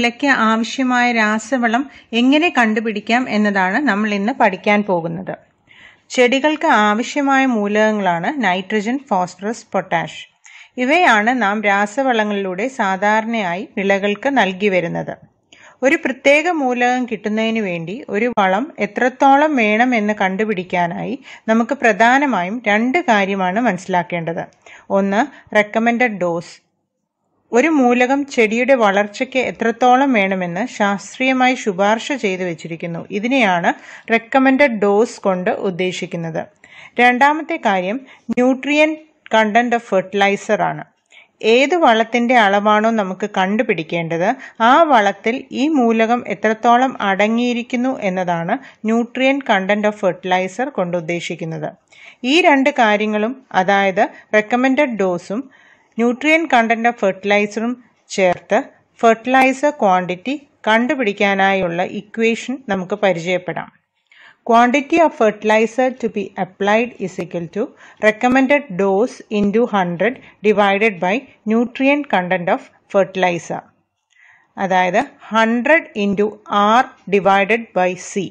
വിളയ്ക്ക് ആവശ്യമായ രാസവളം എങ്ങനെ കണ്ടുപിടിക്കാം എന്നതാണ് നമ്മൾ ഇന്ന് പഠിക്കാൻ പോകുന്നത് ചെടികൾക്ക് ആവശ്യമായ മൂലകങ്ങളാണ് നൈട്രജൻ ഫോസ്ഫറസ് പൊട്ടാഷ് ഇവയാണ് നാം രാസവളങ്ങളിലൂടെ സാധാരണയായി വിളകൾക്ക് നൽകി വരുന്നത് ഒരു പ്രത്യേക മൂലകം കിട്ടുന്നതിന് വേണ്ടി ഒരു വളം എത്രത്തോളം വേണം എന്ന് കണ്ടുപിടിക്കാനായി നമുക്ക് പ്രധാനമായും രണ്ട് കാര്യമാണ് മനസ്സിലാക്കേണ്ടത് ഒന്ന് റെക്കമെൻഡഡ് ഡോസ് ഒരു മൂലകം ചെടിയുടെ വളർച്ചയ്ക്ക് എത്രത്തോളം വേണമെന്ന് ശാസ്ത്രീയമായി ശുപാർശ ചെയ്തു വെച്ചിരിക്കുന്നു ഇതിനെയാണ് റെക്കമെൻഡഡ് ഡോസ് കൊണ്ട് ഉദ്ദേശിക്കുന്നത് രണ്ടാമത്തെ കാര്യം ന്യൂട്രിയൻ കണ്ടന്റ് ഓഫ് ഫെർട്ടിലൈസർ ആണ് ഏത് വളത്തിന്റെ അളവാണോ നമുക്ക് കണ്ടുപിടിക്കേണ്ടത് ആ വളത്തിൽ ഈ മൂലകം എത്രത്തോളം അടങ്ങിയിരിക്കുന്നു എന്നതാണ് ന്യൂട്രിയൻ കണ്ടന്റ് ഓഫ് ഫെർട്ടിലൈസർ കൊണ്ട് ഉദ്ദേശിക്കുന്നത് ഈ രണ്ട് കാര്യങ്ങളും അതായത് റെക്കമെൻഡഡ് ഡോസും ന്യൂട്രിയൻ കണ്ടന്റ് ഓഫ് ഫെർട്ടിലൈസറും ചേർത്ത് ഫെർട്ടിലൈസർ ക്വാണ്ടിറ്റി കണ്ടുപിടിക്കാനായുള്ള ഇക്വേഷൻ നമുക്ക് പരിചയപ്പെടാം quantity of fertilizer to be applied is equal to recommended dose into 100 divided by nutrient content of fertilizer അതായത് hundred into R divided by C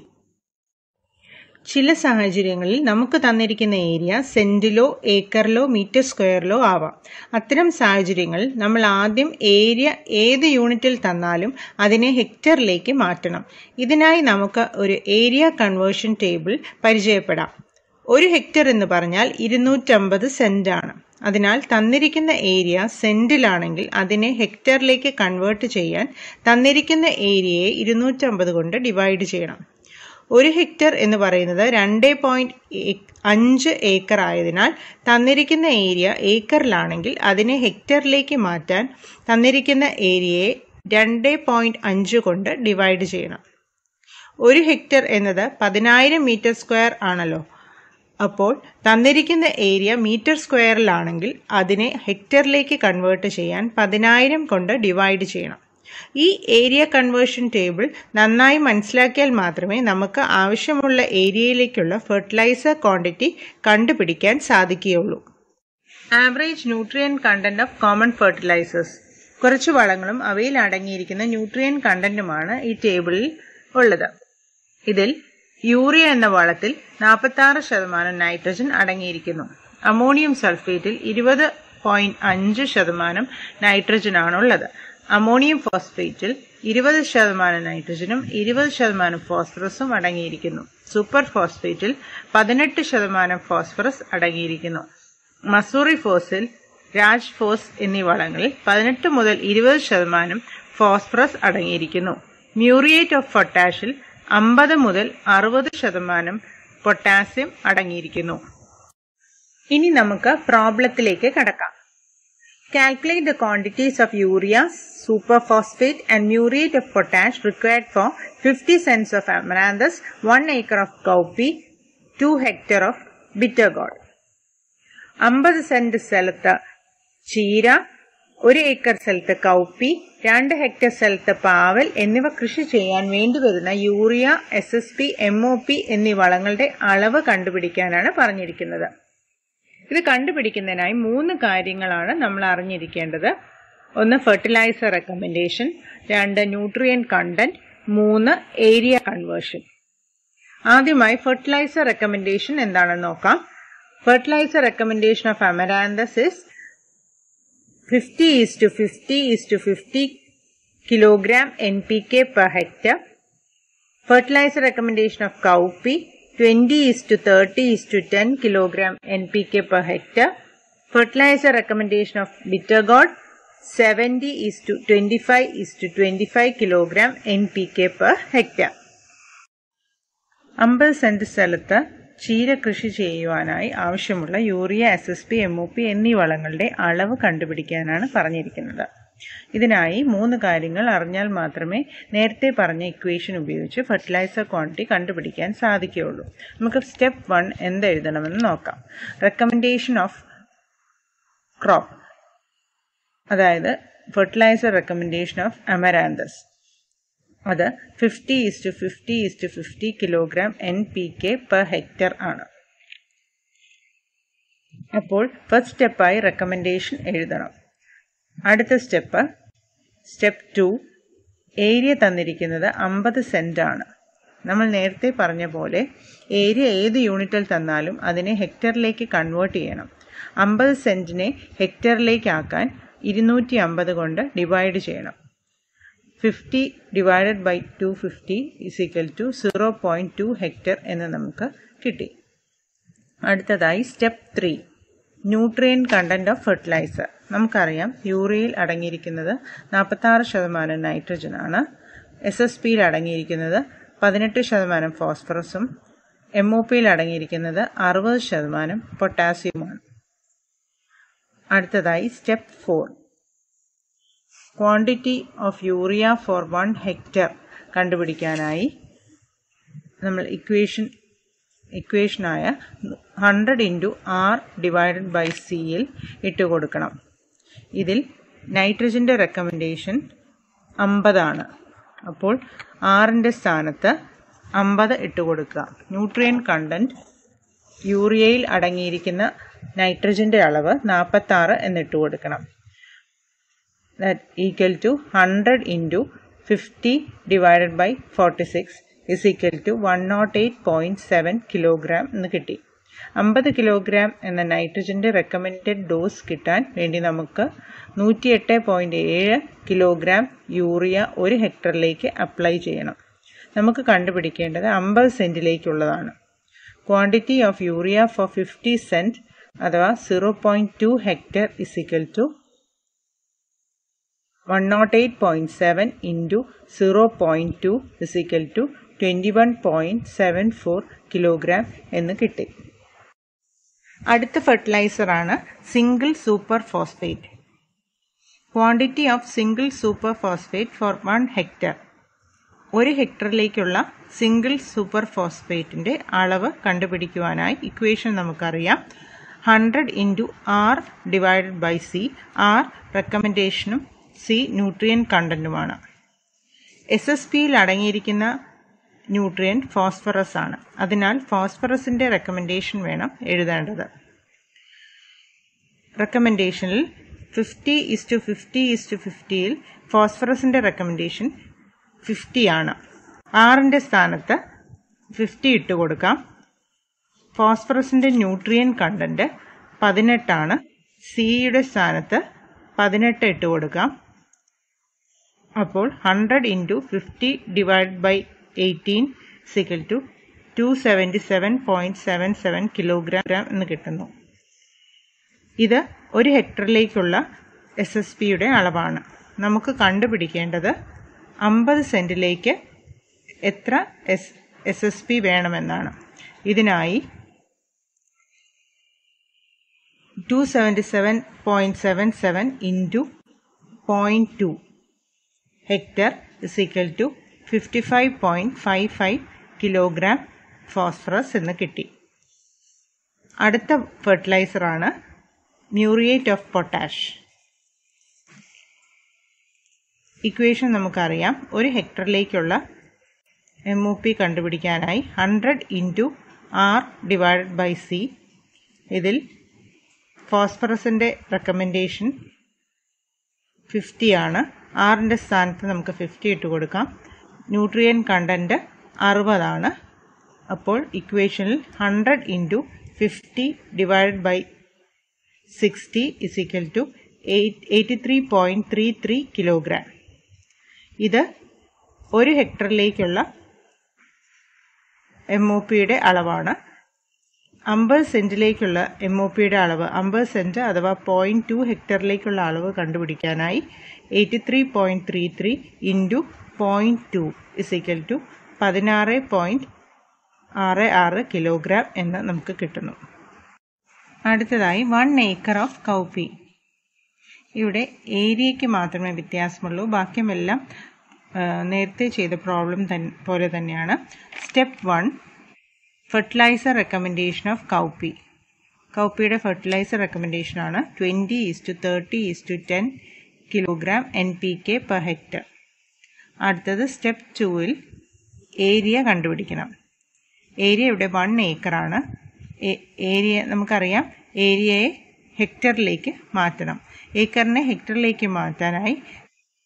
ചില സാഹചര്യങ്ങളിൽ നമുക്ക് തന്നിരിക്കുന്ന ഏരിയ സെന്റിലോ ഏക്കറിലോ മീറ്റർ സ്ക്വയറിലോ ആവാം അത്തരം സാഹചര്യങ്ങളിൽ നമ്മൾ ആദ്യം ഏരിയ ഏത് യൂണിറ്റിൽ തന്നാലും അതിനെ ഹെക്ടറിലേക്ക് മാറ്റണം ഇതിനായി നമുക്ക് ഒരു ഏരിയ കൺവേർഷൻ ടേബിൾ പരിചയപ്പെടാം ഒരു ഹെക്ടർ എന്ന് പറഞ്ഞാൽ ഇരുന്നൂറ്റമ്പത് സെന്റ് ആണ് അതിനാൽ തന്നിരിക്കുന്ന ഏരിയ സെന്റിലാണെങ്കിൽ അതിനെ ഹെക്ടറിലേക്ക് കൺവേർട്ട് ചെയ്യാൻ തന്നിരിക്കുന്ന ഏരിയയെ ഇരുന്നൂറ്റമ്പത് കൊണ്ട് ഡിവൈഡ് ചെയ്യണം ഒരു ഹെക്ടർ എന്ന് പറയുന്നത് രണ്ട് പോയിന്റ് അഞ്ച് ഏക്കർ ആയതിനാൽ തന്നിരിക്കുന്ന ഏരിയ ഏക്കറിലാണെങ്കിൽ അതിനെ ഹെക്ടറിലേക്ക് മാറ്റാൻ തന്നിരിക്കുന്ന ഏരിയയെ രണ്ട് പോയിന്റ് അഞ്ച് കൊണ്ട് ഡിവൈഡ് ചെയ്യണം ഒരു ഹെക്ടർ എന്നത് പതിനായിരം മീറ്റർ സ്ക്വയർ ആണല്ലോ അപ്പോൾ തന്നിരിക്കുന്ന ഏരിയ മീറ്റർ സ്ക്വയറിലാണെങ്കിൽ അതിനെ ഹെക്ടറിലേക്ക് കൺവേർട്ട് ചെയ്യാൻ പതിനായിരം കൊണ്ട് ഡിവൈഡ് ചെയ്യണം ഈ ഏരിയ കൺവേർഷൻ ടേബിൾ നന്നായി മനസ്സിലാക്കിയാൽ മാത്രമേ നമുക്ക് ആവശ്യമുള്ള ഏരിയയിലേക്കുള്ള ഫെർട്ടിലൈസർ ക്വാണ്ടിറ്റി കണ്ടുപിടിക്കാൻ സാധിക്കുകയുള്ളൂ average nutrient content of common fertilizers കുറച്ച് വളങ്ങളും അവയിൽ അടങ്ങിയിരിക്കുന്ന ന്യൂട്രിയൻ കണ്ടന്റുമാണ് ഈ ടേബിളിൽ ഉള്ളത് ഇതിൽ യൂറിയ എന്ന വളത്തിൽ നാൽപ്പത്തി ആറ് ശതമാനം നൈട്രജൻ അടങ്ങിയിരിക്കുന്നു അമോണിയം സൾഫേറ്റിൽ ഇരുപത് പോയിന്റ് അഞ്ച് ശതമാനം നൈട്രജനാണുള്ളത് അമോണിയം ഫോസ്ഫേറ്റിൽ ഇരുപത് ശതമാനം നൈട്രജനും ഇരുപത് ശതമാനം ഫോസ്ഫറസും അടങ്ങിയിരിക്കുന്നു സൂപ്പർ ഫോസ്ഫേറ്റിൽ പതിനെട്ട് ശതമാനം ഫോസ്ഫറസ് അടങ്ങിയിരിക്കുന്നു മസൂറി ഫോസിൽ രാജ് ഫോസ് എന്നീ വളങ്ങളിൽ പതിനെട്ട് മുതൽ ഇരുപത് ശതമാനം ഫോസ്ഫറസ് അടങ്ങിയിരിക്കുന്നു മ്യൂറിയേറ്റ് ഓഫ് പൊട്ടാഷിൽ അമ്പത് മുതൽ അറുപത് ശതമാനം പൊട്ടാസ്യം അടങ്ങിയിരിക്കുന്നു ഇനി നമുക്ക് പ്രോബ്ലത്തിലേക്ക് കടക്കാം Calculate the quantities of urea, superphosphate and muriate of potash required for 50 cents of amaranthus, 1 acre of cowpea, 2 hectare of bitter gourd. അമ്പത് സെന്റ് സ്ഥലത്ത് ചീര ഒരു ഏക്കർ സ്ഥലത്ത് കൗപ്പി രണ്ട് ഹെക്ടർ സ്ഥലത്ത് പാവൽ എന്നിവ കൃഷി ചെയ്യാൻ വേണ്ടിവരുന്ന urea S S P M O P എന്നീ വളങ്ങളുടെ അളവ് കണ്ടുപിടിക്കാനാണ് പറഞ്ഞിരിക്കുന്നത് ഇത് കണ്ടുപിടിക്കുന്നതിനായി മൂന്ന് കാര്യങ്ങളാണ് നമ്മൾ അറിഞ്ഞിരിക്കേണ്ടത് ഒന്ന് ഫെർട്ടിലൈസർ റെക്കമെൻഡേഷൻ രണ്ട് ന്യൂട്രിയൻ കണ്ടന്റ് മൂന്ന് ഏരിയ കൺവേർഷൻ ആദ്യമായി ഫെർട്ടിലൈസർ റെക്കമെൻഡേഷൻ എന്താണെന്ന് നോക്കാം fertilizer recommendation of amaranthus is fifty is to fifty is to fifty kilogram N P K per hectare fertilizer recommendation of cowpea 20 is to 30 is to 10 kilogram NPK per hectare. Fertilizer recommendation of bitter gourd 70 is to 25 is to 25 kilogram NPK per hectare. അമ്പത് cent സ്ഥലത്ത് ചീര കൃഷി ചെയ്യുവാനായി ആവശ്യമുള്ള urea S S P M O P എന്നീ വളങ്ങളുടെ അളവ് കണ്ടുപിടിക്കാനാണ് പറഞ്ഞിരിക്കുന്നത് ഇതിനായി മൂന്ന് കാര്യങ്ങൾ അറിഞ്ഞാൽ മാത്രമേ നേരത്തെ പറഞ്ഞ ഇക്വേഷൻ ഉപയോഗിച്ച് ഫെർട്ടിലൈസർ ക്വാണ്ടിറ്റി കണ്ടുപിടിക്കാൻ സാധിക്കുകയുള്ളൂ നമുക്ക് സ്റ്റെപ്പ് വൺ എന്തെഴുതണമെന്ന് നോക്കാം റെക്കമെൻഡേഷൻ ഓഫ് ക്രോപ്പ് അതായത് ഫെർട്ടിലൈസർ റെക്കമെൻഡേഷൻ ഓഫ് അമരാന്തസ് അത് fifty is to fifty is to fifty kilogram N P K per hectare ആണ് അപ്പോൾ ഫസ്റ്റ് സ്റ്റെപ്പായി റെക്കമെൻഡേഷൻ എഴുതണം അടുത്ത സ്റ്റെപ്പ് സ്റ്റെപ്പ് ടു ഏരിയ തന്നിരിക്കുന്നത് അമ്പത് സെന്റ് ആണ് നമ്മൾ നേരത്തെ പറഞ്ഞ പോലെ ഏരിയ ഏത് യൂണിറ്റിൽ തന്നാലും അതിനെ ഹെക്ടറിലേക്ക് കൺവേർട്ട് ചെയ്യണം അമ്പത് സെന്റിനെ ഹെക്ടറിലേക്ക് ആക്കാൻ ഇരുന്നൂറ്റി അമ്പത് കൊണ്ട് ഡിവൈഡ് ചെയ്യണം fifty divided by two fifty is equal to zero point two hectare എന്ന് നമുക്ക് കിട്ടി അടുത്തതായി step three nutrient content of fertiliser നമുക്കറിയാം യൂറിയയിൽ അടങ്ങിയിരിക്കുന്നത് നാൽപ്പത്താറ് ശതമാനം നൈട്രജൻ ആണ് എസ് എസ് പിയിൽ അടങ്ങിയിരിക്കുന്നത് പതിനെട്ട് ശതമാനം ഫോസ്ഫറസും എം ഒ പിയിൽ അടങ്ങിയിരിക്കുന്നത് അറുപത് ശതമാനം പൊട്ടാസ്യവുമാണ് അടുത്തതായി step four quantity of urea for one hectare കണ്ടുപിടിക്കാനായി നമ്മൾ ഇക്വേഷൻ ഇക്വേഷനായ hundred into R divided by സിയിൽ ഇട്ട് കൊടുക്കണം ഇതിൽ നൈട്രജൻ്റെ റെക്കമെൻഡേഷൻ അമ്പതാണ് അപ്പോൾ ആറിൻ്റെ സ്ഥാനത്ത് അമ്പത് ഇട്ട് കൊടുക്കുക ന്യൂട്രിയൻ കണ്ടൻറ്റ് യൂറിയയിൽ അടങ്ങിയിരിക്കുന്ന നൈട്രജൻ്റെ അളവ് നാൽപ്പത്താറ് എന്നിട്ട് കൊടുക്കണം that equal to hundred into fifty divided by forty six is equal to one nought eight point seven kilogram എന്ന് കിട്ടി അമ്പത് കിലോഗ്രാം എന്ന നൈട്രജൻ്റെ റെക്കമെൻഡഡ് ഡോസ് കിട്ടാൻ വേണ്ടി നമുക്ക് നൂറ്റിയെട്ട് പോയിൻറ്റ് ഏഴ് കിലോഗ്രാം യൂറിയ ഒരു ഹെക്ടറിലേക്ക് അപ്ലൈ ചെയ്യണം നമുക്ക് കണ്ടുപിടിക്കേണ്ടത് അമ്പത് സെൻറ്റിലേക്കുള്ളതാണ് quantity of urea for fifty cent അഥവാ zero point two hectare is equal to one nought eight point seven into zero point two is equal to twenty one point seven four kilogram എന്ന് കിട്ടി അടുത്ത ഫെർട്ടിലൈസറാണ് single super phosphate quantity of single super phosphate for one hectare ഒരു ഹെക്ടറിലേക്കുള്ള single super ഫോസ്ഫേറ്റിൻ്റെ അളവ് കണ്ടുപിടിക്കുവാനായി equation നമുക്കറിയാം hundred into R divided by C R റെക്കമെൻഡേഷനും സി ന്യൂട്രിയൻ കണ്ടൻറ്റുമാണ് എസ് എസ് പിയിൽ അടങ്ങിയിരിക്കുന്ന ന്യൂട്രിയൻ ഫോസ്ഫറസ് ആണ് അതിനാൽ ഫോസ്ഫറസിൻ്റെ റെക്കമെൻഡേഷൻ വേണം എഴുതേണ്ടത് റെക്കമെൻഡേഷനിൽ fifty is to fifty is to ഫിഫ്റ്റിയിൽ ഫോസ്ഫറസിൻ്റെ റെക്കമെൻഡേഷൻ ഫിഫ്റ്റി ആണ് ആറിൻ്റെ സ്ഥാനത്ത് ഫിഫ്റ്റി ഇട്ട് കൊടുക്കാം ഫോസ്ഫറസിൻ്റെ ന്യൂട്രിയൻ കണ്ടൻറ്റ് പതിനെട്ടാണ് സിയുടെ സ്ഥാനത്ത് പതിനെട്ട് ഇട്ട് കൊടുക്കാം അപ്പോൾ hundred into fifty divide by eighteen equal to two seventy seven point seven seven kilogram എന്ന് കിട്ടുന്നു ഇത് ഒരു ഹെക്ടറിലേക്കുള്ള എസ് എസ് പിയുടെ അളവാണ് നമുക്ക് കണ്ടുപിടിക്കേണ്ടത് അമ്പത് സെൻറ്റിലേക്ക് എത്ര എസ് എസ് എസ് പി വേണമെന്നാണ് ഇതിനായി two seventy seven point seven seven into point two hectare is equal to fifty five point five five kilogram phosphorus എന്ന് കിട്ടി അടുത്ത ഫെർട്ടിലൈസറാണ് മ്യൂറിയേറ്റ് ഓഫ് പൊട്ടാഷ് ഇക്വേഷൻ നമുക്കറിയാം ഒരു ഹെക്ടറിലേക്കുള്ള എം ഒ പി കണ്ടുപിടിക്കാനായി hundred into R divided by C ഇതിൽ ഫോസ്ഫറസിൻ്റെ റെക്കമെൻഡേഷൻ ഫിഫ്റ്റി ആണ് ആറിൻ്റെ സ്ഥാനത്ത് നമുക്ക് ഫിഫ്റ്റി ഇട്ട് കൊടുക്കാം ന്യൂട്രിയൻ കണ്ടൻറ്റ് അറുപതാണ് അപ്പോൾ ഇക്വേഷനിൽ hundred into fifty divided by sixty is equal to eight eighty three point three three kilogram ഇത് ഒരു ഹെക്ടറിലേക്കുള്ള എം ഒ പിയുടെ അളവാണ് അമ്പത് സെൻറ്റിലേക്കുള്ള എം ഒ പിയുടെ അളവ് അമ്പത് സെൻറ്റ് അഥവാ പോയിൻറ്റ് ടു ഹെക്ടറിലേക്കുള്ള അളവ് കണ്ടുപിടിക്കാനായി eighty three point three three into point two is equal to പതിനാറ് പോയിൻറ്റ് ആറ് ആറ് കിലോഗ്രാം എന്ന് നമുക്ക് കിട്ടുന്നു അടുത്തതായി വൺ ഏക്കർ ഓഫ് കൗപ്പി ഇവിടെ ഏരിയയ്ക്ക് മാത്രമേ വ്യത്യാസമുള്ളൂ ബാക്കിയുമെല്ലാം നേരത്തെ ചെയ്ത പ്രോബ്ലം പോലെ തന്നെയാണ് step one fertiliser recommendation of cowpea കൗപ്പിയുടെ ഫെർട്ടിലൈസർ റെക്കമെൻഡേഷനാണ് twenty is to thirty is to ten kilogram N P K per hectare അടുത്തത് സ്റ്റെപ്പ് ടൂവിൽ ഏരിയ കണ്ടുപിടിക്കണം ഏരിയ ഇവിടെ വൺ ഏക്കറാണ് ഏരിയ നമുക്കറിയാം ഏരിയയെ ഹെക്ടറിലേക്ക് മാറ്റണം ഏക്കറിനെ ഹെക്ടറിലേക്ക് മാറ്റാനായി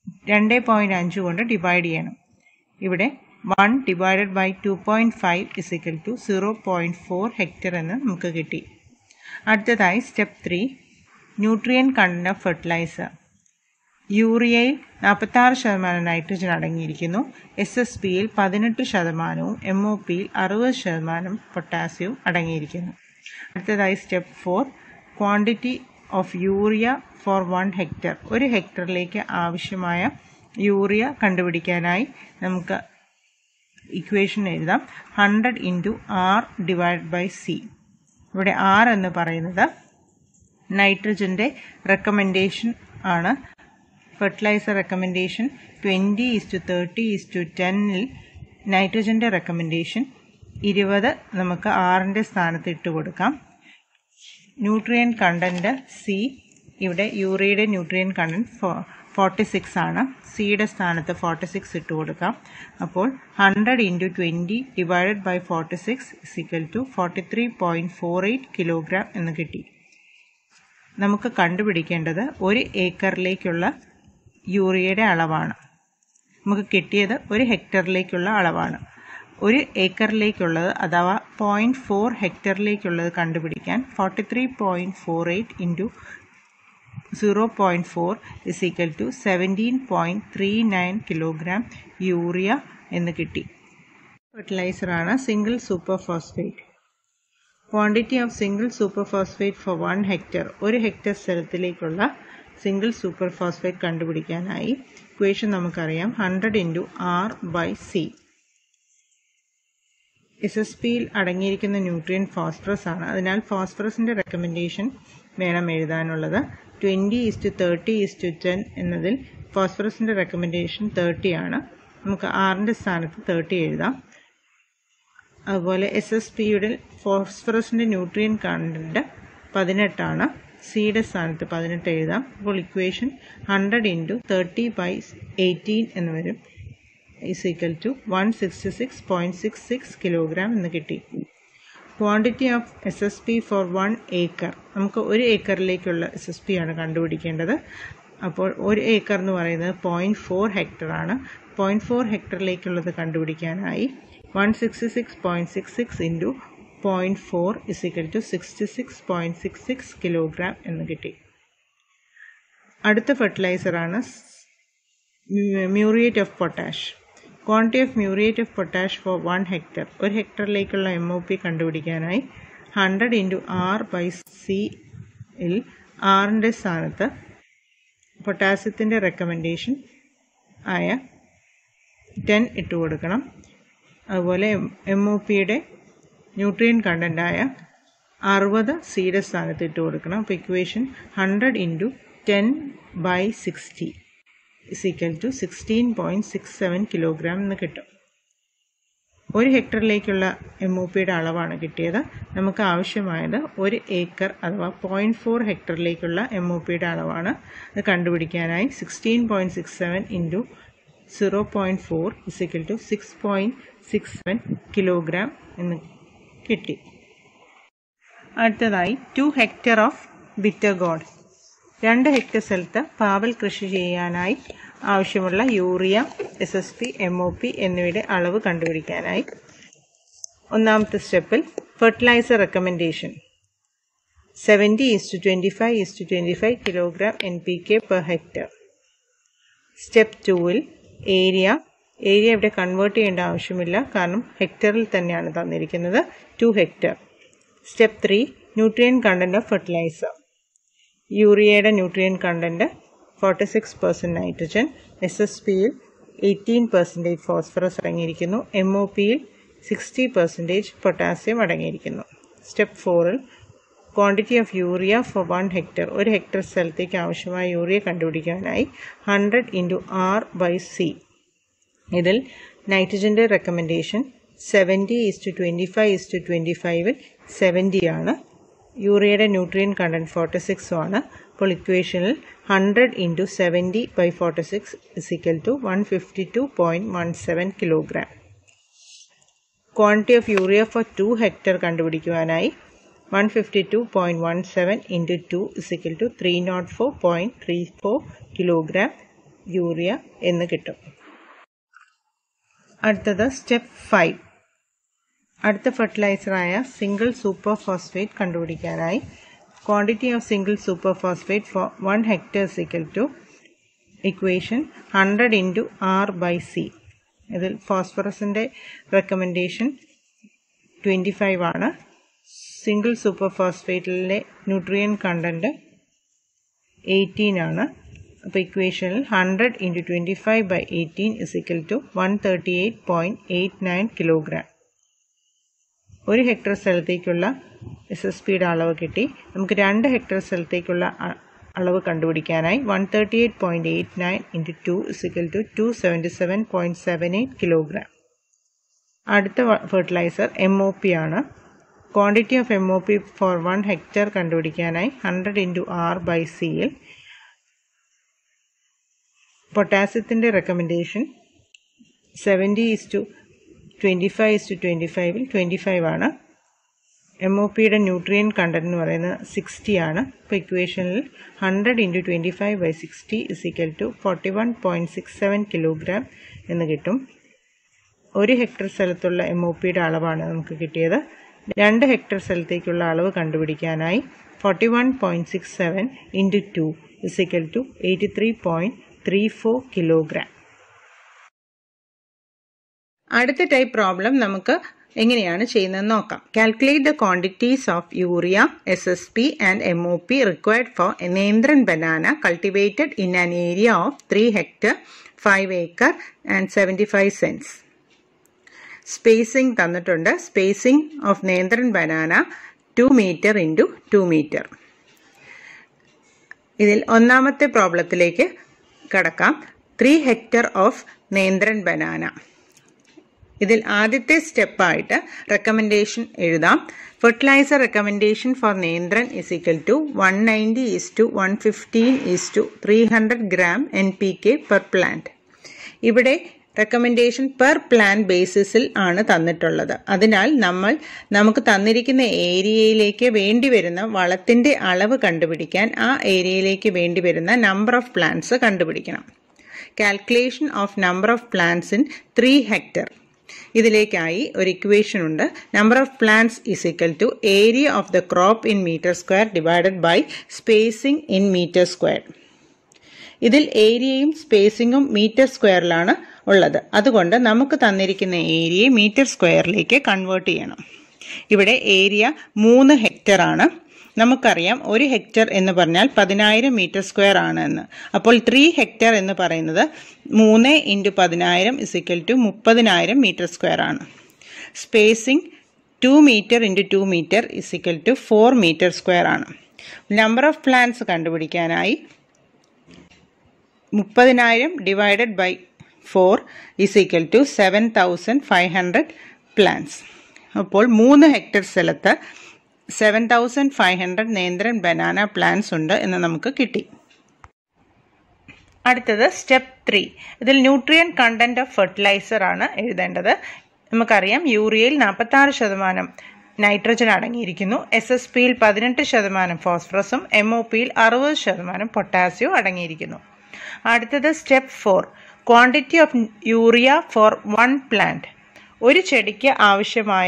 രണ്ട് പോയിൻറ്റ് അഞ്ച് കൊണ്ട് ഡിവൈഡ് ചെയ്യണം ഇവിടെ one divided by two point five is equal to zero point four hectare എന്ന് നമുക്ക് കിട്ടി അടുത്തതായി step three nutrient content of fertiliser യൂറിയയിൽ നാൽപ്പത്താറ് ശതമാനം നൈട്രജൻ അടങ്ങിയിരിക്കുന്നു എസ് എസ് പിയിൽ പതിനെട്ട് ശതമാനവും എം ഒ പിയിൽ അറുപത് ശതമാനം പൊട്ടാസ്യവും അടങ്ങിയിരിക്കുന്നു അടുത്തതായി step four quantity of urea for one hectare ഒരു ഹെക്ടറിലേക്ക് ആവശ്യമായ യൂറിയ കണ്ടുപിടിക്കാനായി നമുക്ക് ഇക്വേഷൻ എഴുതാം hundred into R divide by C ഇവിടെ ആർ എന്ന് പറയുന്നത് നൈട്രജൻ്റെ റെക്കമെൻഡേഷൻ ആണ് fertiliser recommendation twenty is to thirty is to ടെന്നിൽ നൈട്രജൻ്റെ റെക്കമെൻഡേഷൻ ഇരുപത് നമുക്ക് ആറിൻ്റെ സ്ഥാനത്ത് ഇട്ട് കൊടുക്കാം ന്യൂട്രിയൻ കണ്ടൻറ്റ് സി ഇവിടെ യൂറിയയുടെ ന്യൂട്രിയൻ കണ്ടൻറ്റ് ഫോർട്ടി സിക്സ് ആണ് സിയുടെ സ്ഥാനത്ത് ഫോർട്ടി സിക്സ് ഇട്ട് കൊടുക്കാം അപ്പോൾ hundred into twenty divided by forty six is equal to forty three point four eight kilogram എന്ന് കിട്ടി നമുക്ക് കണ്ടുപിടിക്കേണ്ടത് ഒരു ഏക്കറിലേക്കുള്ള യൂറിയയുടെ അളവാണ് നമുക്ക് കിട്ടിയത് ഒരു ഹെക്ടറിലേക്കുള്ള അളവാണ് ഒരു ഏക്കറിലേക്കുള്ളത് അഥവാ പോയിൻറ്റ് ഫോർ ഹെക്ടറിലേക്കുള്ളത് കണ്ടുപിടിക്കാൻ forty three point four eight into zero point four is equal to seventeen point three nine kilogram urea എന്ന് കിട്ടി ഫെർട്ടിലൈസറാണ് single super phosphate quantity of single super phosphate for one hectare ഒരു hectare സ്ഥലത്തിലേക്കുള്ള single super phosphate കണ്ടുപിടിക്കാനായി equation നമുക്കറിയാം hundred into R by C S S പിയിൽ അടങ്ങിയിരിക്കുന്ന nutrient phosphorus ആണ് അതിനാൽ ഫോസ്ഫറസിൻ്റെ റെക്കമെൻഡേഷൻ വേണം എഴുതാനുള്ളത് twenty is to thirty is to ten എന്നതിൽ ഫോസ്ഫറസിൻ്റെ റെക്കമെൻഡേഷൻ തേർട്ടി ആണ് നമുക്ക് ആറിൻ്റെ സ്ഥാനത്ത് തേർട്ടി എഴുതാം അതുപോലെ എസ് എസ് പിയുടെ ഫോസ്ഫറസിൻ്റെ ന്യൂട്രിയൻ കണ്ടൻറ്റ് പതിനെട്ടാണ് സിയുടെ സ്ഥാനത്ത് പതിനെട്ട് എഴുതാം അപ്പോൾ equation hundred into thirty by eighteen എന്ന് വരും is equal to one sixty six point six six kilogram എന്ന് കിട്ടി quantity of S S P for one acre നമുക്ക് ഒരു ഏക്കറിലേക്കുള്ള എസ് എസ് പി ആണ് കണ്ടുപിടിക്കേണ്ടത് അപ്പോൾ ഒരു ഏക്കർ എന്ന് പറയുന്നത് പോയിൻറ്റ് ഫോർ ഹെക്ടർ ആണ് പോയിൻറ്റ് ഫോർ ഹെക്ടറിലേക്കുള്ളത് കണ്ടുപിടിക്കാനായി one sixty six point six six into point four is equal to sixty six point six six kilogram എന്ന് കിട്ടി അടുത്ത ഫെർട്ടിലൈസറാണ് muriate of potash quantity of muriate of potash for one hectare ഒരു ഹെക്ടറിലേക്കുള്ള M O P കണ്ടുപിടിക്കാനായി hundred into R by സിയിൽ ആറിൻ്റെ സ്ഥാനത്ത് പൊട്ടാസ്യത്തിൻ്റെ റെക്കമെൻഡേഷൻ ആയ ടെൻ ഇട്ട് കൊടുക്കണം അതുപോലെ എം ഒ പിയുടെ ന്യൂട്രിയൻ കണ്ടൻ്റായ അറുപത് സിയുടെ സ്ഥാനത്ത് ഇട്ട് കൊടുക്കണം അപ്പോൾ equation hundred into ten by sixty is equal to sixteen point six seven kilogram എന്ന് കിട്ടും ഒരു ഹെക്ടറിലേക്കുള്ള എം ഒ പിയുടെ അളവാണ് കിട്ടിയത് നമുക്ക് ആവശ്യമായത് ഒരു ഏക്കർ അഥവാ പോയിൻറ്റ് ഫോർ ഹെക്ടറിലേക്കുള്ള എം ഒ പിയുടെ അളവാണ് അത് കണ്ടുപിടിക്കാനായി sixteen point six seven into zero point four is equal to six point six seven kilogram എന്ന് കിട്ടി അടുത്തതായി two hectare of bitter gourd രണ്ട് ഹെക്ടർ സ്ഥലത്ത് പാവൽ കൃഷി ചെയ്യാനായി ആവശ്യമുള്ള urea S S P M O P എന്നിവയുടെ അളവ് കണ്ടുപിടിക്കാനായി ഒന്നാമത്തെ സ്റ്റെപ്പിൽ fertiliser recommendation seventy is to twenty five is to twenty five kilogram N P K per hectare step ടൂവിൽ ഏരിയ ഏരിയ ഇവിടെ കൺവേർട്ട് ചെയ്യേണ്ട ആവശ്യമില്ല കാരണം ഹെക്ടറിൽ തന്നെയാണ് തന്നിരിക്കുന്നത് two hectare step three nutrient content of fertiliser യൂറിയയുടെ nutrient content forty six percent nitrogen S S പിയിൽ എയ്റ്റീൻ പെർസെൻറ്റേജ് ഫോസ്ഫറസ് അടങ്ങിയിരിക്കുന്നു എം ഒ പിയിൽ സിക്സ്റ്റി പെർസെൻറ്റേജ് പൊട്ടാസ്യം അടങ്ങിയിരിക്കുന്നു സ്റ്റെപ്പ് ഫോറിൽ quantity of urea for one hectare ഒരു hectare സ്ഥലത്തേക്ക് ആവശ്യമായ urea കണ്ടുപിടിക്കാനായി hundred into R by C ഇതിൽ നൈട്രജൻ്റെ recommendation seventy is to twenty five is to twenty ഫൈവിൽ സെവൻറ്റി ആണ് യൂറിയയുടെ ന്യൂട്രിയൻ കണ്ടന്റ് ഫോർട്ടി സിക്സും ആണ് അപ്പോൾ ഇക്വേഷനിൽ hundred into seventy by forty six is equal to one fifty two point one seven kilogram quantity of urea for two hectare കണ്ടുപിടിക്കുവാനായി one fifty two point one seven into two is equal to three nought four point three four kilogram urea എന്ന് കിട്ടും അടുത്തത് step five അടുത്ത ഫെർട്ടിലൈസറായ single super phosphate കണ്ടുപിടിക്കാനായി quantity of single super phosphate for one hectare equal to equation hundred into R by C ഇതിൽ ഫോസ്ഫറസിൻ്റെ recommendation twenty five ആണ് single super ഫോസ്ഫേറ്റിലെ ന്യൂട്രിയൻ കണ്ടൻറ്റ് എയ്റ്റീൻ ആണ് അപ്പോൾ ഇക്വേഷനിൽ hundred into twenty five by eighteen is equal to one thirty eight point eight nine kilogram ഒരു hectare സ്ഥലത്തേക്കുള്ള S S പിയുടെ അളവ് കിട്ടി നമുക്ക് രണ്ട് ഹെക്ടർ സ്ഥലത്തേക്കുള്ള അളവ് കണ്ടുപിടിക്കാനായി one thirty eight point eight nine into two is equal to two seventy seven point seven eight kilogram അടുത്ത ഫെർട്ടിലൈസർ എം ഒ പി ആണ് quantity of M O P for one hectare കണ്ടുപിടിക്കാനായി ഹൺഡ്രഡ് ഇൻറ്റു ആർ ബൈ സിയിൽ പൊട്ടാസ്യത്തിൻ്റെ recommendation seventy is to twenty five is to twenty ഫൈവിൽ twenty five ആണ് M O പിയുടെ nutrient content എന്ന് പറയുന്നത് sixty ആണ് ഇപ്പോൾ ഇക്വേഷനിൽ hundred into twenty five by sixty is equal to forty one point six seven kilogram എന്ന് കിട്ടും ഒരു ഹെക്ടർ സ്ഥലത്തുള്ള എം ഒ പിയുടെ അളവാണ് നമുക്ക് കിട്ടിയത് രണ്ട് ഹെക്ടർ സ്ഥലത്തേക്കുള്ള അളവ് കണ്ടുപിടിക്കാനായി forty one point six seven into two is equal to eighty three point three four kilogram അടുത്ത ടൈപ്പ് പ്രോബ്ലം നമുക്ക് എങ്ങനെയാണ് ചെയ്യുന്നത് നോക്കാം calculate the quantities of urea S S P and M O P required for a Nendran banana cultivated in an area of three hectare five acre and seventy five cents spacing തന്നിട്ടുണ്ട് spacing of Nendran banana two metre into two metre ഇതിൽ ഒന്നാമത്തെ പ്രോബ്ലത്തിലേക്ക് കടക്കാം three hectare of Nendran banana ഇതിൽ ആദ്യത്തെ സ്റ്റെപ്പായിട്ട് recommendation എഴുതാം fertiliser recommendation for Nendran is equal to one ninety is to one fifteen is to three hundred gram N P K per plant ഇവിടെ recommendation per plant ബേസിസിൽ ആണ് തന്നിട്ടുള്ളത് അതിനാൽ നമ്മൾ നമുക്ക് തന്നിരിക്കുന്ന ഏരിയയിലേക്ക് വേണ്ടി വരുന്ന വളത്തിന്റെ അളവ് കണ്ടുപിടിക്കാൻ ആ ഏരിയയിലേക്ക് വേണ്ടി വരുന്ന നമ്പർ ഓഫ് പ്ലാന്റ്സ് കണ്ടുപിടിക്കണം calculation of number of plants in three hectare ഇതിലേക്കായി ഒരു ഇക്വേഷൻ ഉണ്ട് number of plants is equal to area of the crop in metre square divided by spacing in metre square ഇതിൽ ഏരിയയും സ്പേസിങ്ങും metre സ്ക്വയറിലാണ് ഉള്ളത് അതുകൊണ്ട് നമുക്ക് തന്നിരിക്കുന്ന ഏരിയയെ മീറ്റർ സ്ക്വയറിലേക്ക് കൺവേർട്ട് ചെയ്യണം ഇവിടെ ഏരിയ മൂന്ന് ഹെക്ടർ ആണ് നമുക്കറിയാം ഒരു ഹെക്ടർ എന്ന് പറഞ്ഞാൽ പതിനായിരം മീറ്റർ സ്ക്വയർ ആണ് എന്ന് അപ്പോൾ ത്രീ ഹെക്ടർ എന്ന് പറയുന്നത് മൂന്ന് ഇൻറ്റു പതിനായിരം ഇസിക്കൽ ടു മുപ്പതിനായിരം മീറ്റർ സ്ക്വയർ ആണ് spacing two metre into two metre is equal to four metre square ആണ് നമ്പർ ഓഫ് പ്ലാന്റ്സ് കണ്ടുപിടിക്കാനായി മുപ്പതിനായിരം divided by four is equal to seven thousand five hundred plants അപ്പോൾ മൂന്ന് ഹെക്ടർ സ്ഥലത്ത് seven thousand five hundred Nendran banana plants ഉണ്ട് എന്ന് നമുക്ക് കിട്ടി അടുത്തത് സ്റ്റെപ്പ് ത്രീ ഇതിൽ ന്യൂട്രിയൻ കണ്ടന്റ് ഓഫ് ഫെർട്ടിലൈസർ ആണ് എഴുതേണ്ടത് നമുക്കറിയാം യൂറിയയിൽ നാൽപ്പത്തി ആറ് ശതമാനം നൈട്രജൻ അടങ്ങിയിരിക്കുന്നു എസ് എസ് പിയിൽ പതിനെട്ട് ശതമാനം ഫോസ്ഫറസും എം ഒ പിയിൽ അറുപത് ശതമാനം പൊട്ടാസ്യവും അടങ്ങിയിരിക്കുന്നു അടുത്തത് step four quantity of urea for one plant ഒരു ചെടിക്ക് ആവശ്യമായ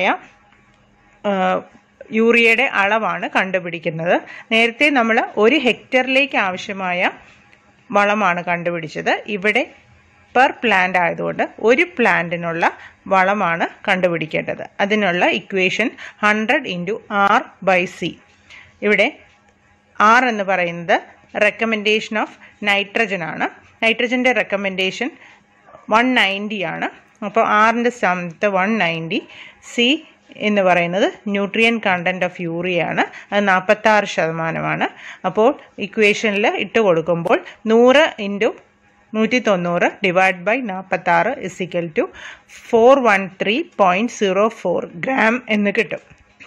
യൂറിയയുടെ അളവാണ് കണ്ടുപിടിക്കുന്നത് നേരത്തെ നമ്മൾ ഒരു ഹെക്ടറിലേക്ക് ആവശ്യമായ വളമാണ് കണ്ടുപിടിച്ചത് ഇവിടെ പെർ പ്ലാന്റ് ആയതുകൊണ്ട് ഒരു പ്ലാന്റിനുള്ള വളമാണ് കണ്ടുപിടിക്കേണ്ടത് അതിനുള്ള equation hundred into R by C ഇവിടെ ആർ എന്ന് പറയുന്നത് റെക്കമെൻഡേഷൻ ഓഫ് നൈട്രജൻ ആണ് നൈട്രജൻ്റെ റെക്കമെൻഡേഷൻ വൺ നയൻറ്റി ആണ് അപ്പോൾ ആറിൻ്റെ സ്ഥാനത്ത് വൺ നയൻറ്റി സി എന്ന് പറയുന്നത് ന്യൂട്രിയൻ കണ്ടന്റ് ഓഫ് യൂറിയ ആണ് അത് നാൽപ്പത്താറ് ശതമാനമാണ് അപ്പോൾ ഇക്വേഷനിൽ ഇട്ട് കൊടുക്കുമ്പോൾ നൂറ് ഇൻറ്റു നൂറ്റി തൊണ്ണൂറ് ഡിവൈഡ് ബൈ നാൽപ്പത്താറ് is equal to four one three point zero four gram എന്ന് കിട്ടും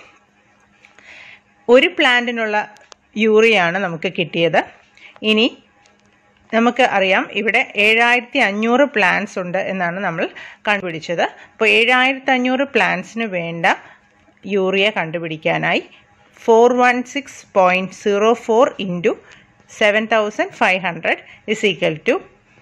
ഒരു പ്ലാന്റിനുള്ള യൂറിയാണ് നമുക്ക് കിട്ടിയത് ഇനി നമുക്ക് അറിയാം ഇവിടെ ഏഴായിരത്തി അഞ്ഞൂറ് പ്ലാന്റ്സ് ഉണ്ട് എന്നാണ് നമ്മൾ കണ്ടുപിടിച്ചത് അപ്പോൾ ഏഴായിരത്തി അഞ്ഞൂറ് പ്ലാന്റ്സിന് വേണ്ട യൂറിയ കണ്ടുപിടിക്കാനായി four one six point zero four into seven thousand five hundred is equal to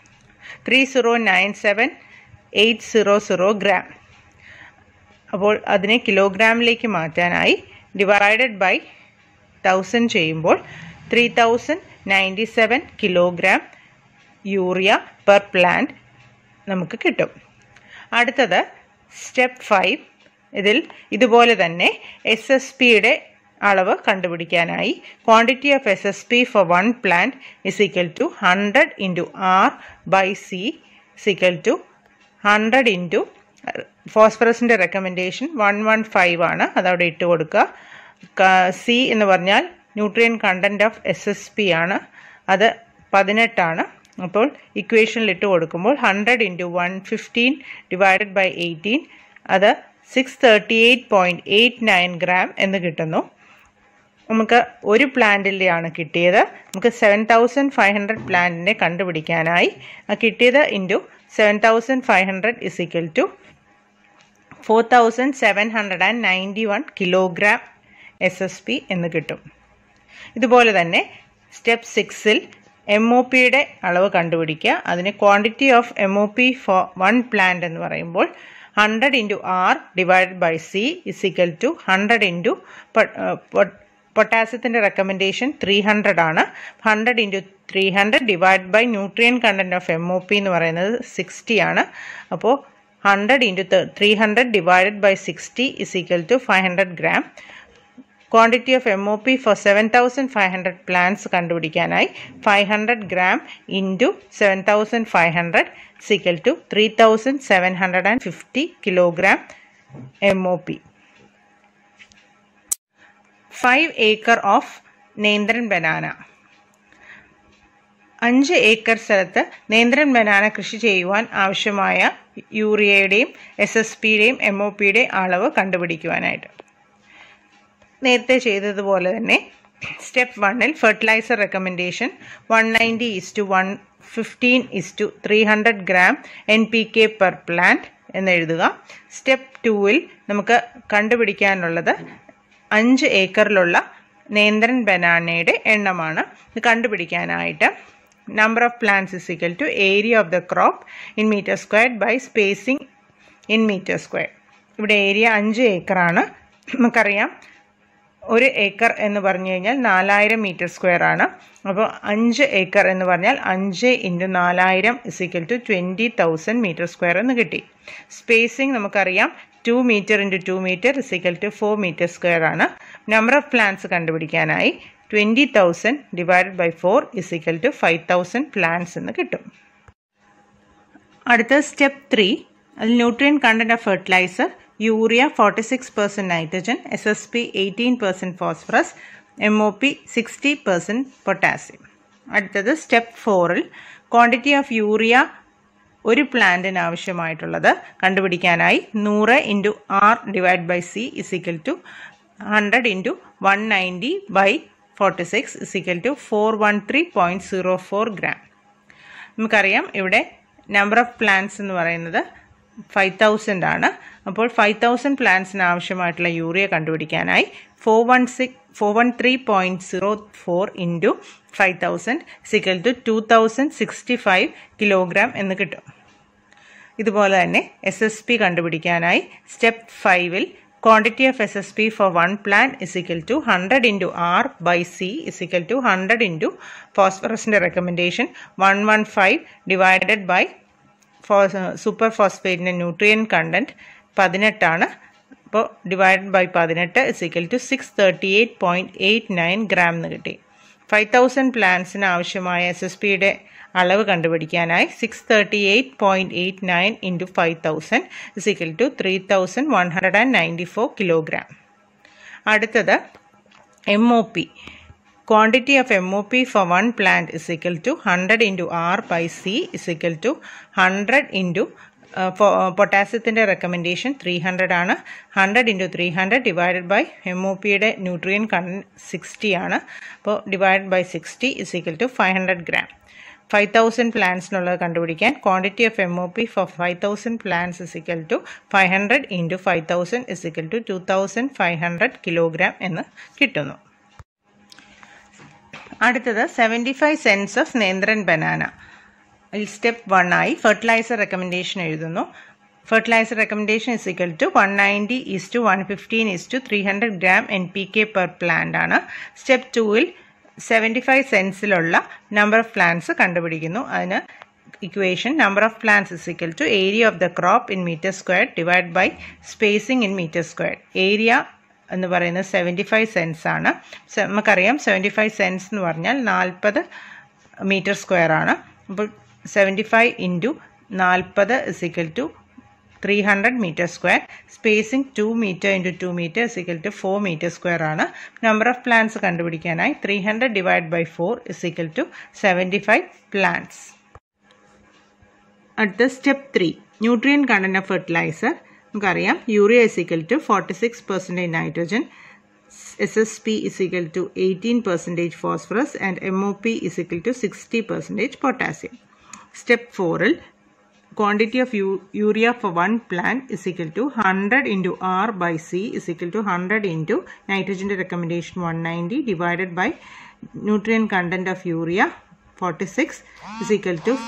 three zero nine seven eight zero zero gram അപ്പോൾ അതിനെ കിലോഗ്രാമിലേക്ക് മാറ്റാനായി ഡിവൈഡഡ് ബൈ തൗസൻഡ് ചെയ്യുമ്പോൾ three thousand ninety seven kilogram urea per plant നമുക്ക് കിട്ടും അടുത്തത് step five ഇതിൽ ഇതുപോലെ തന്നെ എസ് എസ് പിയുടെ അളവ് കണ്ടുപിടിക്കാനായി quantity of S S P for one plant is equal to hundred into R by C is equal to hundred into ഫോസ്ഫറസിൻ്റെ റെക്കമെൻഡേഷൻ വൺ വൺ ഫൈവ് ആണ് അതവിടെ ഇട്ട് കൊടുക്കുക സി എന്ന് പറഞ്ഞാൽ nutrient content of S S P ആണ് അത് പതിനെട്ടാണ് അപ്പോൾ ഇക്വേഷനിൽ ഇട്ട് കൊടുക്കുമ്പോൾ hundred into one fifteen divided by eighteen അത് six thirty eight point eight nine gram എന്ന് കിട്ടുന്നു നമുക്ക് ഒരു പ്ലാന്റിൻ്റെയാണ് കിട്ടിയത് നമുക്ക് സെവൻ തൗസൻഡ് ഫൈവ് ഹൺഡ്രഡ് പ്ലാന്റിനെ കണ്ടുപിടിക്കാനായി ആ കിട്ടിയത് into seven thousand five hundred is equal to four thousand seven hundred and ninety one kilogram S S P എന്ന് കിട്ടും ഇതുപോലെ തന്നെ സ്റ്റെപ്പ് സിക്സിൽ എം ഒ പിയുടെ അളവ് കണ്ടുപിടിക്കുക അതിന് quantity of M O P for one plant എന്ന് പറയുമ്പോൾ hundred into R divided by C is equal to hundred into പൊട്ടാസ്യത്തിൻ്റെ റെക്കമെൻഡേഷൻ ത്രീ ഹൺഡ്രഡ് ആണ് hundred into three hundred divide by nutrient content of M O P എന്ന് പറയുന്നത് sixty ആണ് അപ്പോൾ hundred into three hundred divided by sixty is equal to five hundred gram quantity of M O P for seven thousand five hundred plants കണ്ടുപിടിക്കാനായി five hundred gram into seven thousand five hundred is equal to three thousand seven hundred and fifty kilogram M O P five acre of Nendran banana അഞ്ച് acre സ്ഥലത്ത് Nendran banana കൃഷി ചെയ്യുവാൻ ആവശ്യമായ യൂറിയയുടെയും S S പിയുടെയും M O പിയുടെയും അളവ് കണ്ടുപിടിക്കുവാനായിട്ട് നേരത്തെ ചെയ്തതുപോലെ തന്നെ സ്റ്റെപ്പ് വണ്ണിൽ fertiliser recommendation one ninety is to one fifteen is to three hundred gram N P K per plant എന്ന് എഴുതുക സ്റ്റെപ്പ് ടൂവിൽ നമുക്ക് കണ്ടുപിടിക്കാനുള്ളത് അഞ്ച് ഏക്കറിലുള്ള നേന്ത്രൻ ബനാനയുടെ എണ്ണമാണ് ഇത് കണ്ടുപിടിക്കാനായിട്ട് number of plants is equal to area of the crop in metre squared by spacing in metre square ഇവിടെ area അഞ്ച് ഏക്കറാണ് നമുക്കറിയാം ഒരു ഏക്കർ എന്ന് പറഞ്ഞു കഴിഞ്ഞാൽ നാലായിരം മീറ്റർ സ്ക്വയർ ആണ് അപ്പോൾ അഞ്ച് ഏക്കർ എന്ന് പറഞ്ഞാൽ അഞ്ച് ഇൻറ്റു നാലായിരം is equal to twenty thousand metre square എന്ന് കിട്ടി സ്പേസിംഗ് നമുക്കറിയാം two metre into two metre is equal to four metre square ആണ് നമ്പർ ഓഫ് പ്ലാന്റ്സ് കണ്ടുപിടിക്കാനായി twenty thousand divided by four is equal to five thousand plants എന്ന് കിട്ടും അടുത്ത step three അതിൽ nutrient content of fertiliser urea forty six percent nitrogen S S P eighteen percent phosphorus M O P sixty percent potassium അടുത്തത് step ഫോറിൽ quantity of urea ഒരു പ്ലാന്റിന് ആവശ്യമായിട്ടുള്ളത് കണ്ടുപിടിക്കാനായി നൂറ് into R divide by C is equal to hundred into one ninety by forty six is equal to four one three point zero four gram നമുക്കറിയാം ഇവിടെ number of plants എന്ന് പറയുന്നത് ഫൈവ് തൗസൻഡ് ആണ് അപ്പോൾ ഫൈവ് തൗസൻഡ് പ്ലാന്റ്സിന് ആവശ്യമായിട്ടുള്ള യൂറിയ കണ്ടുപിടിക്കാനായി four one six four one three point zero four into five thousand is equal to two thousand sixty five kilogram എന്ന് കിട്ടും ഇതുപോലെ തന്നെ എസ് എസ് പി കണ്ടുപിടിക്കാനായി സ്റ്റെപ്പ് ഫൈവിൽ quantity of S S P for one plant is equal to hundred into R by C is equal to hundred into ഫോസ്ഫറസിൻ്റെ recommendation one one five divided by for super ഫോസ്ഫേറ്റിൻ്റെ nutrient content പതിനെട്ടാണ് അപ്പോൾ divide by പതിനെട്ട് is equal to six thirty eight point eight nine gram എന്ന് കിട്ടി five thousand പ്ലാന്റ്സിന് ആവശ്യമായ S S പിയുടെ അളവ് കണ്ടുപിടിക്കാനായി six thirty eight point eight nine into five thousand is equal to three thousand one hundred and ninety four kilogram അടുത്തത് M O P quantity of MOP for one plant is equal to 100 into R by C is equal to 100 into പൊട്ടാസ്യത്തിൻ്റെ recommendation three hundred ആണ് hundred into three hundred divided by M O പിയുടെ nutrient കൺ sixty ആണ് അപ്പോൾ divide by sixty is equal to five hundred gram five thousand പ്ലാന്റ്സിനുള്ളത് കണ്ടുപിടിക്കാൻ quantity of M O P for five thousand plants is equal to five hundred into five thousand is equal to two thousand five hundred kilogram എന്ന് കിട്ടുന്നു അടുത്തത് seventy five cents of Nendran banana അതിൽ step one ആയി fertiliser recommendation എഴുതുന്നു fertiliser recommendation is equal to one ninety is to one fifteen is to three hundred gram N P K per plant ആണ് step ടൂവിൽ seventy five സെൻസിലുള്ള number of plants കണ്ടുപിടിക്കുന്നു അതിന് equation number of plants is equal to area of the crop in metre square divide by spacing in metre square area എന്ന് പറയുന്നത് seventy five sense ആണ് നമുക്കറിയാം seventy five sense എന്ന് പറഞ്ഞാൽ നാൽപ്പത് മീറ്റർ സ്ക്വയർ ആണ് അപ്പോൾ സെവൻറ്റി ഫൈവ് ഇൻറ്റു നാൽപ്പത് is equal to three hundred metre square spacing two metre into two metre is equal to four metre square ആണ് നമ്പർ ഓഫ് പ്ലാന്റ്സ് കണ്ടുപിടിക്കാനായി three hundred divide by four is equal to seventy five plants അടുത്ത step three nutrient content of fertiliser നമുക്കറിയാം urea is equal to forty six percentage nitrogen S S P is equal to eighteen percentage phosphorus and M O P is equal to sixty percentage potassium step ഫോറിൽ quantity of urea for one plant is equal to 100 into R by C is equal to 100 into nitrogen recommendation 190 divided by nutrient content of urea 46 is equal to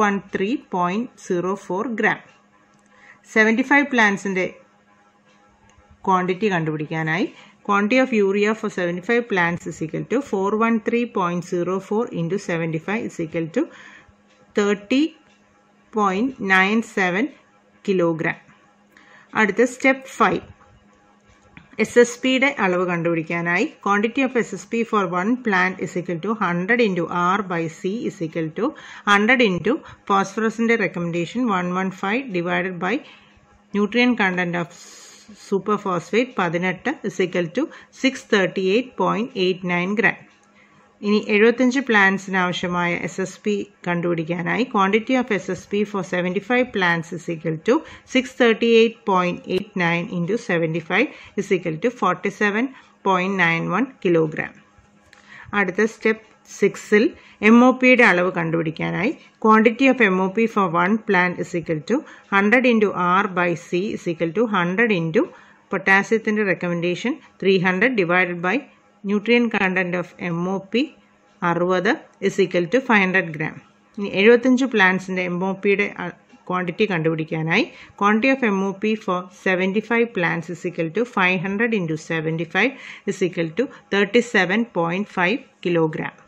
413.04 gram. 75 plants in the quantity കണ്ടുപിടിക്കാനായി quantity of urea for 75 plants is equal to 413.04 into 75 is equal to 30 point nine seven kilogram അടുത്ത step five S S പിയുടെ അളവ് കണ്ടുപിടിക്കാനായി quantity of S S P for one plant is equal to hundred into R by C is equal to hundred into ഫോസ്ഫറസിൻ്റെ recommendation one one five divided by nutrient content of super phosphate പതിനെട്ട് is equal to six thirty eight point eight nine gram ഇനി എഴുപത്തഞ്ച് പ്ലാന്റ്സിന് ആവശ്യമായ S S P കണ്ടുപിടിക്കാനായി quantity of S S P for seventy five plants is equal to six thirty eight point eight nine into seventy five is equal to forty seven point nine one kilogram അടുത്ത step സിക്സിൽ M O പിയുടെ അളവ് കണ്ടുപിടിക്കാനായി quantity of M O P for one plant is equal to hundred into R by C is equal to hundred into പൊട്ടാസ്യത്തിൻ്റെ recommendation three hundred divided by nutrient content of M O P അറുപത് is equal to five hundred gram ഇനി എഴുപത്തഞ്ച് പ്ലാന്റ്സിൻ്റെ M O പിയുടെ quantity കണ്ടുപിടിക്കാനായി quantity of M O P for seventy five plants is equal to five hundred into seventy five is equal to thirty seven point five kilogram